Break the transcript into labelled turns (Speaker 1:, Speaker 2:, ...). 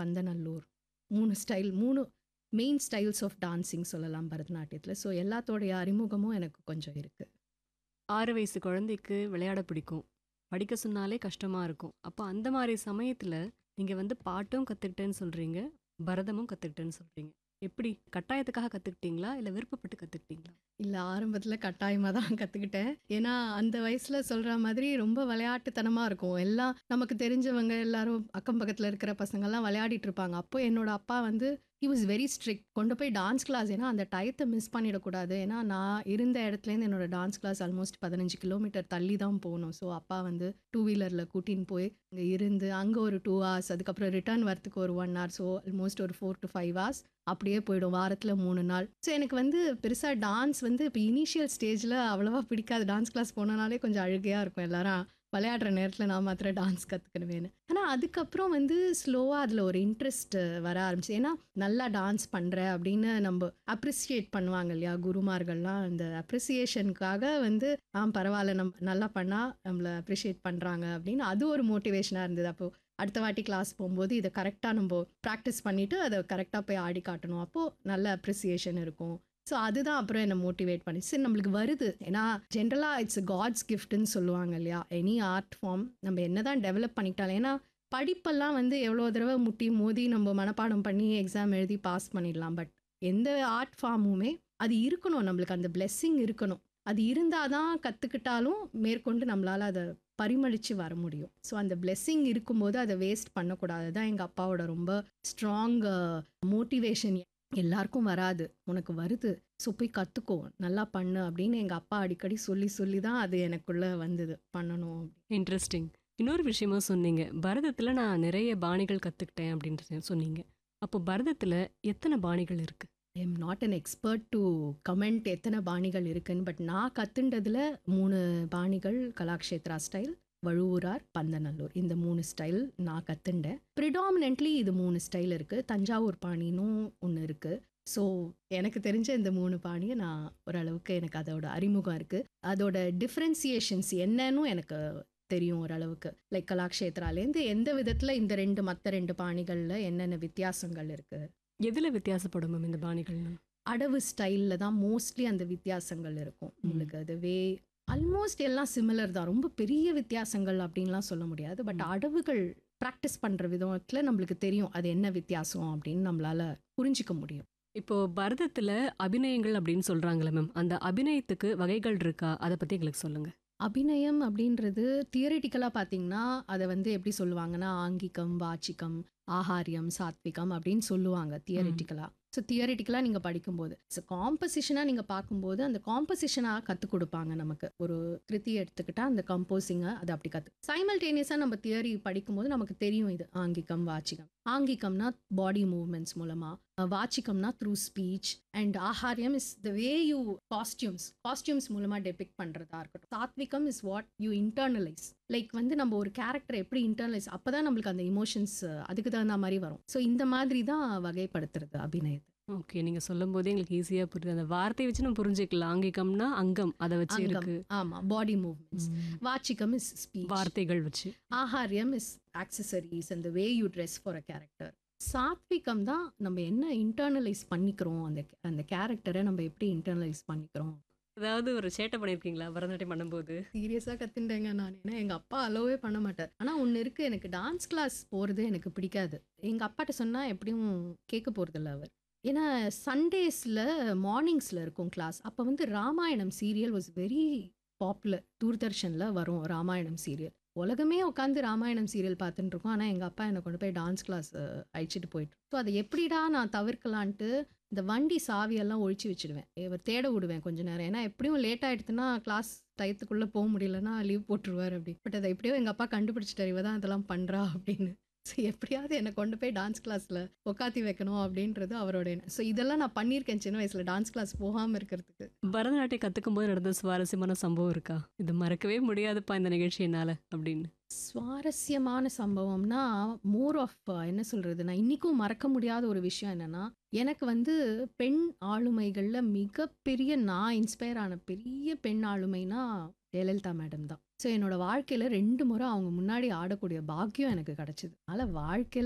Speaker 1: பந்தநல்லூர் மூணு ஸ்டைல் மூணு main styles of dancing சொல்லலாம் பரதநாட்டியத்தில் ஸோ எல்லாத்தோடைய அறிமுகமும் எனக்கு கொஞ்சம் இருக்குது
Speaker 2: ஆறு வயசு குழந்தைக்கு விளையாட பிடிக்கும் படிக்க சொன்னாலே கஷ்டமா இருக்கும் அப்போ அந்த மாதிரி சமயத்துல நீங்க வந்து பாட்டும் கத்துக்கிட்டேன்னு சொல்றீங்க பரதமும் கத்துக்கிட்டேன்னு சொல்றீங்க எப்படி கட்டாயத்துக்காக கத்துக்கிட்டீங்களா இல்ல விருப்பப்பட்டு கத்துக்கிட்டீங்களா
Speaker 1: இல்லை ஆரம்பத்தில் கட்டாயமாக தான் கற்றுக்கிட்டேன் ஏன்னா அந்த வயசில் சொல்கிற மாதிரி ரொம்ப விளையாட்டுத்தனமாக இருக்கும் எல்லாம் நமக்கு தெரிஞ்சவங்க எல்லாரும் அக்கம் பக்கத்தில் இருக்கிற பசங்கள்லாம் விளையாடிட்டு இருப்பாங்க அப்போ என்னோட அப்பா வந்து ஹி வாஸ் வெரி ஸ்ட்ரிக்ட் கொண்டு போய் டான்ஸ் கிளாஸ் ஏன்னா அந்த டயத்தை மிஸ் பண்ணிடக்கூடாது ஏன்னா நான் இருந்த இடத்துலேருந்து என்னோட டான்ஸ் கிளாஸ் ஆல்மோஸ்ட் பதினஞ்சு கிலோமீட்டர் தள்ளி தான் போகணும் ஸோ அப்பா வந்து டூ வீலரில் கூட்டின்னு போய் அங்கே இருந்து அங்கே ஒரு டூ ஹவர்ஸ் அதுக்கப்புறம் ரிட்டர்ன் வரத்துக்கு ஒரு ஒன் ஹவர் ஸோ ஆல்மோஸ்ட் ஒரு ஃபோர் டு ஃபைவ் ஹவர்ஸ் அப்படியே போயிடும் வாரத்தில் மூணு நாள் ஸோ எனக்கு வந்து பெருசாக டான்ஸ் வந்து இப்போ இனிஷியல் ஸ்டேஜில் அவ்வளோவா பிடிக்காது டான்ஸ் கிளாஸ் போனனாலே கொஞ்சம் அழுகையாக இருக்கும் எல்லாரும் விளையாடுற நேரத்தில் நான் மாத்திரம் டான்ஸ் கற்றுக்கணுவேன்னு ஆனால் அதுக்கப்புறம் வந்து ஸ்லோவாக அதில் ஒரு இன்ட்ரெஸ்ட் வர ஆரம்பிச்சு ஏன்னா நல்லா டான்ஸ் பண்ணுற அப்படின்னு நம்ம அப்ரிசியேட் பண்ணுவாங்க இல்லையா குருமார்கள்லாம் அந்த அப்ரிசியேஷனுக்காக வந்து ஆ பரவாயில்ல நம்ம நல்லா பண்ணால் நம்மளை அப்ரிஷியேட் பண்ணுறாங்க அப்படின்னு அது ஒரு மோட்டிவேஷனாக இருந்தது அப்போது அடுத்த வாட்டி கிளாஸ் போகும்போது இதை கரெக்டாக நம்ம ப்ராக்டிஸ் பண்ணிவிட்டு அதை கரெக்டாக போய் ஆடி காட்டணும் அப்போது நல்ல அப்ரிசியேஷன் இருக்கும் ஸோ அதுதான் அப்புறம் என்னை மோட்டிவேட் பண்ணி சரி நம்மளுக்கு வருது ஏன்னா ஜென்ரலாக இட்ஸ் காட்ஸ் கிஃப்ட்னு சொல்லுவாங்க இல்லையா எனி ஆர்ட் ஃபார்ம் நம்ம என்ன தான் டெவலப் பண்ணிக்கிட்டாலும் ஏன்னா படிப்பெல்லாம் வந்து எவ்வளோ தடவை முட்டி மோதி நம்ம மனப்பாடம் பண்ணி எக்ஸாம் எழுதி பாஸ் பண்ணிடலாம் பட் எந்த ஆர்ட் ஃபார்முமே அது இருக்கணும் நம்மளுக்கு அந்த பிளெஸ்ஸிங் இருக்கணும் அது இருந்தால் தான் கற்றுக்கிட்டாலும் மேற்கொண்டு நம்மளால் அதை பரிமளித்து வர முடியும் ஸோ அந்த பிளெஸ்ஸிங் இருக்கும்போது அதை வேஸ்ட் பண்ணக்கூடாது தான் எங்கள் அப்பாவோட ரொம்ப ஸ்ட்ராங் மோட்டிவேஷன் எல்லாருக்கும் வராது உனக்கு வருது ஸோ போய் கற்றுக்கோ நல்லா பண்ணு அப்படின்னு எங்கள் அப்பா அடிக்கடி சொல்லி சொல்லி தான் அது எனக்குள்ளே வந்தது பண்ணணும்
Speaker 2: இன்ட்ரெஸ்டிங் இன்னொரு விஷயமா சொன்னீங்க பரதத்துல நான் நிறைய பாணிகள் கத்துக்கிட்டேன் அப்படின்றது சொன்னீங்க அப்போ பரதத்துல எத்தனை பாணிகள் இருக்கு
Speaker 1: I am not an expert to comment எத்தனை பாணிகள் இருக்குன்னு பட் நான் கற்றுண்டதில் மூணு பாணிகள் கலாக்ஷேத்ரா ஸ்டைல் வழுவூரார் பந்தநல்லூர் இந்த மூணு ஸ்டைல் நான் கற்றுண்டேன் ப்ரிடாமினென்ட்லி இது மூணு ஸ்டைல் இருக்குது தஞ்சாவூர் பாணினும் ஒன்று இருக்குது ஸோ எனக்கு தெரிஞ்ச இந்த மூணு பாணியை நான் ஓரளவுக்கு எனக்கு அதோட அறிமுகம் இருக்குது அதோட டிஃப்ரென்சியேஷன்ஸ் என்னன்னு எனக்கு தெரியும் ஓரளவுக்கு லைக் கலாக்ஷேத்ராலேருந்து எந்த விதத்தில் இந்த ரெண்டு மற்ற ரெண்டு பாணிகளில் என்னென்ன வித்தியாசங்கள் இருக்குது
Speaker 2: எதுல வித்தியாசப்படும் மேம் இந்த பாணிகள்லாம்
Speaker 1: அடவு ஸ்டைலில் தான் மோஸ்ட்லி அந்த வித்தியாசங்கள் இருக்கும் உங்களுக்கு அது வே ஆல்மோஸ்ட் எல்லாம் சிமிலர் தான் ரொம்ப பெரிய வித்தியாசங்கள் அப்படின்லாம் சொல்ல முடியாது பட் அடவுகள் ப்ராக்டிஸ் பண்ணுற விதத்தில் நம்மளுக்கு தெரியும் அது என்ன வித்தியாசம் அப்படின்னு நம்மளால புரிஞ்சிக்க முடியும்
Speaker 2: இப்போ பரதத்துல அபிநயங்கள் அப்படின்னு சொல்றாங்களே மேம் அந்த அபிநயத்துக்கு வகைகள் இருக்கா அதை பத்தி எங்களுக்கு சொல்லுங்க
Speaker 1: அபிநயம் அப்படின்றது தியரிட்டிக்கலாக பார்த்தீங்கன்னா அதை வந்து எப்படி சொல்லுவாங்கன்னா ஆங்கிகம் வாச்சிகம் ஆகாரியம் சாத்விகம் அப்படின்னு சொல்லுவாங்க தியரிட்டிக்கலாக ஸோ தியரிட்டிக்கலாக நீங்கள் படிக்கும்போது ஸோ காம்பசிஷனாக நீங்கள் பார்க்கும்போது அந்த காம்பசிஷனாக கற்றுக் கொடுப்பாங்க நமக்கு ஒரு கிருதி எடுத்துக்கிட்டா அந்த கம்போசிங்கை அதை அப்படி கற்று சைமல்டேனியஸாக நம்ம தியரி படிக்கும்போது நமக்கு தெரியும் இது ஆங்கிகம் வாச்சிகம் ஆங்கிகம்னா பாடி மூவ்மெண்ட்ஸ் மூலமாக வாச்சிகம்னா த்ரூ ஸ்பீச் அண்ட் ஆஹாரியம் is the way you costumes costumes மூலமாக டெபிக் பண்ணுறதா இருக்கட்டும் சாத்விகம் is what you internalise like வந்து நம்ம ஒரு கேரக்டர் எப்படி இன்டர்னலைஸ் அப்போ தான் நம்மளுக்கு அந்த இமோஷன்ஸ் அதுக்கு தகுந்த மாதிரி வரும் ஸோ இந்த மாதிரி தான் வகைப்படுத்துறது அபிநயத்தை
Speaker 2: ஓகே நீங்க சொல்லும் போதே எங்களுக்கு ஈஸியா புரியுது அந்த வார்த்தையை வச்சு நம்ம புரிஞ்சுக்கலாம் ஆங்கிகம்னா அங்கம் அதை வச்சு
Speaker 1: அங்கம்
Speaker 2: இருக்கு
Speaker 1: ஆமாம் பாடி மூவ்மெண்ட்ஸ் வாச்சிகம் இஸ் ஸ்பீச்
Speaker 2: வார்த்தைகள் வச்சு
Speaker 1: ஆஹாரியம் இஸ் ஆக்சசரிஸ் அந்த way you dress for a character சாத்விகம் தான் நம்ம என்ன இன்டர்னலைஸ் பண்ணிக்கிறோம் அந்த அந்த கேரக்டரை நம்ம எப்படி இன்டர்னலைஸ் பண்ணிக்கிறோம்
Speaker 2: ஏதாவது ஒரு சேட்டை பண்ணிருக்கீங்களா பரதநாட்டியம் பண்ணும்போது
Speaker 1: சீரியஸாக கற்றுட்டேங்க நான் ஏன்னா எங்கள் அப்பா அலோவே பண்ண மாட்டார் ஆனால் ஒன்று இருக்குது எனக்கு டான்ஸ் கிளாஸ் போகிறது எனக்கு பிடிக்காது எங்கள் அப்பாட்ட சொன்னால் எப்படியும் கேட்க போகிறதில்ல அவர் ஏன்னா சண்டேஸில் மார்னிங்ஸில் இருக்கும் கிளாஸ் அப்போ வந்து Ramayanam serial was very popular தூர்தர்ஷனில் வரும் ராமாயணம் சீரியல் உலகமே உட்காந்து ராமாயணம் சீரியல் பார்த்துட்டு இருக்கோம் ஆனால் எங்கள் அப்பா என்னை கொண்டு போய் டான்ஸ் கிளாஸ் அழைச்சிட்டு போயிட்டு ஸோ அதை எப்படிடா நான் தவிர்க்கலான்ட்டு இந்த வண்டி சாவியெல்லாம் ஒழிச்சு வச்சிடுவேன் இவர் தேட விடுவேன் கொஞ்ச நேரம் ஏன்னா எப்படியும் லேட் ஆயிடுச்சுன்னா கிளாஸ் டயத்துக்குள்ளே போக முடியலன்னா லீவ் போட்டுருவார் அப்படி பட் அதை எப்படியோ எங்கள் அப்பா கண்டுபிடிச்சிட்டாரு இவ தான் இதெல்லாம் பண்ணுறா அப்படின்னு ஸோ எப்படியாவது என்னை கொண்டு போய் டான்ஸ் கிளாஸில் உட்காத்தி வைக்கணும் அப்படின்றது அவரோட எண்ணம் ஸோ இதெல்லாம் நான் பண்ணியிருக்கேன் சின்ன வயசில் டான்ஸ் கிளாஸ் போகாமல் இருக்கிறதுக்கு
Speaker 2: பரதநாட்டியம் கத்துக்கும் போது நடந்த சுவாரஸ்யமான சம்பவம் இருக்கா இது மறக்கவே முடியாதுப்பா இந்த நிகழ்ச்சி என்னால அப்படின்னு
Speaker 1: சுவாரஸ்யமான சம்பவம்னா மோர் ஆஃப் என்ன சொல்கிறது நான் இன்றைக்கும் மறக்க முடியாத ஒரு விஷயம் என்னென்னா எனக்கு வந்து பெண் ஆளுமைகளில் மிகப்பெரிய நான் இன்ஸ்பயர் ஆன பெரிய பெண் ஆளுமைனா ஜெயலலிதா மேடம் தான் ஸோ என்னோட வாழ்க்கையில் ரெண்டு முறை அவங்க முன்னாடி ஆடக்கூடிய பாக்கியம் எனக்கு கிடச்சிது அதனால் வாழ்க்கையில்